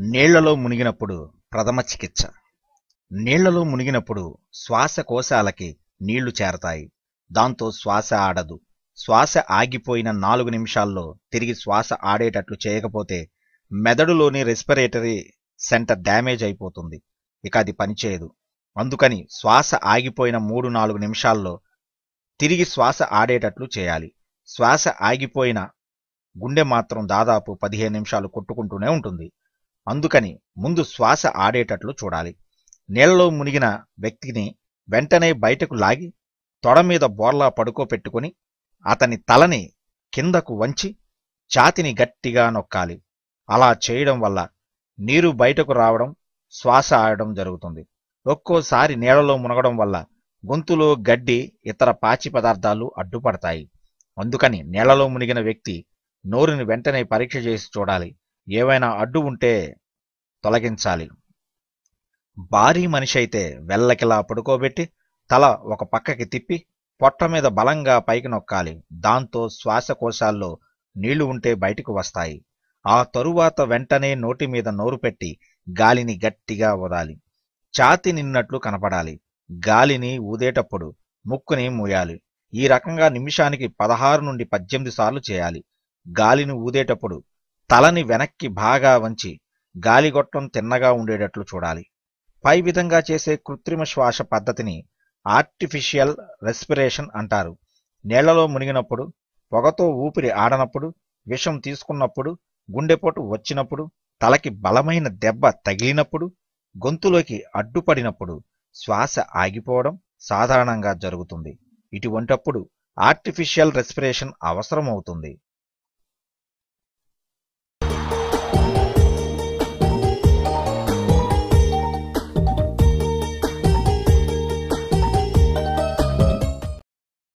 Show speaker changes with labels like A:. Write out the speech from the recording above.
A: నీళ్లలో మునిగినప్పుడు ప్రథమ చికిత్స నీళ్లలో మునిగినప్పుడు శ్వాసకోశాలకి నీళ్లు చేరతాయి దాంతో శ్వాస ఆడదు శ్వాస ఆగిపోయిన నాలుగు నిమిషాల్లో తిరిగి శ్వాస ఆడేటట్లు చేయకపోతే మెదడులోని రెస్పిరేటరీ సెంటర్ డ్యామేజ్ అయిపోతుంది ఇక అది పనిచేయదు అందుకని శ్వాస ఆగిపోయిన మూడు నాలుగు నిమిషాల్లో తిరిగి శ్వాస ఆడేటట్లు చేయాలి శ్వాస ఆగిపోయిన గుండె మాత్రం దాదాపు పదిహేను నిమిషాలు కొట్టుకుంటూనే ఉంటుంది అందుకని ముందు శ్వాస ఆడేటట్లు చూడాలి నీళ్లలో మునిగిన వ్యక్తిని వెంటనే బయటకు లాగి తొడ మీద బోర్లా పడుకోపెట్టుకుని అతని తలని కిందకు వంచి ఛాతిని గట్టిగా నొక్కాలి అలా చేయడం వల్ల నీరు బయటకు రావడం శ్వాస ఆడడం జరుగుతుంది ఒక్కోసారి నీళ్లలో మునగడం వల్ల గొంతులో గడ్డి ఇతర పాచి పదార్థాలు అడ్డుపడతాయి అందుకని నీళ్లలో మునిగిన వ్యక్తి నోరుని వెంటనే పరీక్ష చేసి చూడాలి ఏవైనా అడ్డు ఉంటే తొలగించాలి భారీ మనిషి అయితే వెల్లకిలా పడుకోబెట్టి తల ఒక పక్కకి తిప్పి పొట్ట మీద బలంగా పైకి నొక్కాలి దాంతో శ్వాసకోశాల్లో నీళ్లు ఉంటే బయటకు వస్తాయి ఆ తరువాత వెంటనే నోటి మీద నోరు పెట్టి గాలిని గట్టిగా వదాలి ఛాతి నిన్నట్లు కనపడాలి గాలిని ఊదేటప్పుడు ముక్కుని మూయాలి ఈ రకంగా నిమిషానికి పదహారు నుండి పద్దెనిమిది సార్లు చేయాలి గాలిని ఊదేటప్పుడు తలని వెనక్కి బాగా వంచి గాలిగొట్టం తిన్నగా ఉండేటట్లు చూడాలి పై విధంగా చేసే కృత్రిమ శ్వాస పద్ధతిని ఆర్టిఫిషియల్ రెస్పిరేషన్ అంటారు నీళ్లలో మునిగినప్పుడు పొగతో ఊపిరి ఆడనప్పుడు విషం తీసుకున్నప్పుడు గుండెపోటు వచ్చినప్పుడు తలకి బలమైన దెబ్బ తగిలినప్పుడు గొంతులోకి అడ్డుపడినప్పుడు శ్వాస ఆగిపోవడం సాధారణంగా జరుగుతుంది ఇటువంటప్పుడు ఆర్టిఫిషియల్ రెస్పిరేషన్ అవసరమవుతుంది